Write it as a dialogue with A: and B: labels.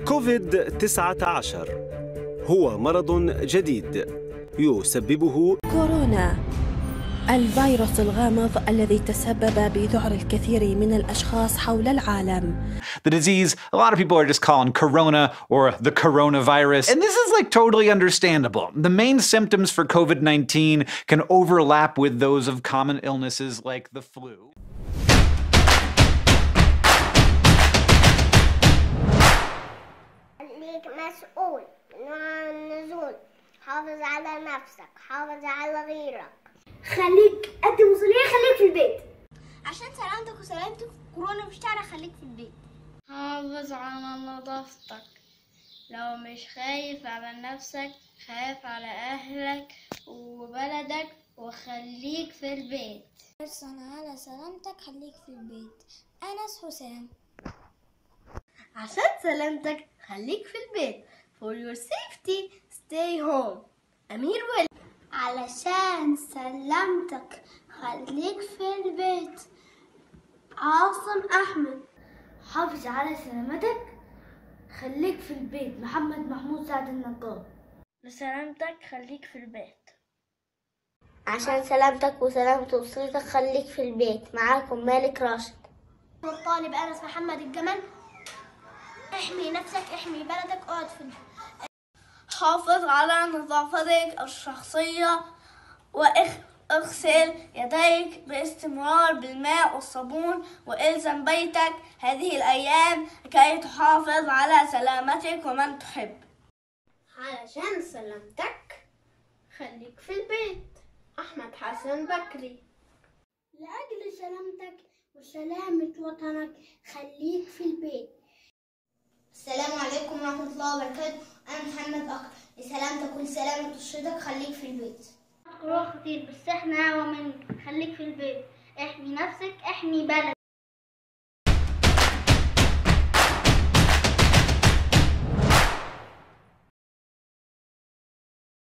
A: كوفيد 19 هو مرض جديد يسببه
B: كورونا الفيروس الغامض الذي تسبب بذعر الكثير من الاشخاص حول العالم
C: The disease, a lot of people are just calling corona or the coronavirus. And this is like totally understandable. The main symptoms for COVID 19 can overlap with those of common illnesses like the flu.
D: خليك مسؤول من النزول حافظ على نفسك حافظ على غيرك
E: خليك قد مسؤولية خليك في البيت
D: عشان سلامتك وسلامتك كورونا مش تعرف خليك في البيت
F: حافظ على نظافتك لو مش خايف على نفسك خاف على أهلك وبلدك وخليك في البيت
G: حرصا على سلامتك خليك في البيت أنس حسام
E: عشان سلامتك خليك في البيت For your safety stay home أمير ولي
D: علشان سلامتك خليك في البيت عاصم أحمد
E: حافظ على سلامتك خليك في البيت محمد محمود سعد النجار
F: لسلامتك خليك في البيت
D: عشان سلامتك وسلامة أسرتك خليك في البيت معاكم مالك راشد
E: والطالب أنس محمد الجمل احمي نفسك احمي بلدك اقعد في البيت
F: حافظ على نظافتك الشخصية واغسل يديك باستمرار بالماء والصابون والزم بيتك هذه الأيام لكي تحافظ على سلامتك ومن تحب
E: علشان سلامتك خليك في البيت أحمد حسن بكري
D: لأجل سلامتك وسلامة وطنك خليك في البيت
E: السلام عليكم ورحمة الله وبركاته أنا محمد أكرم لسلامتك ولسلامة أسرتك خليك في البيت
F: كورونا خطير بس احنا ومن خليك في البيت احمي نفسك احمي بلدك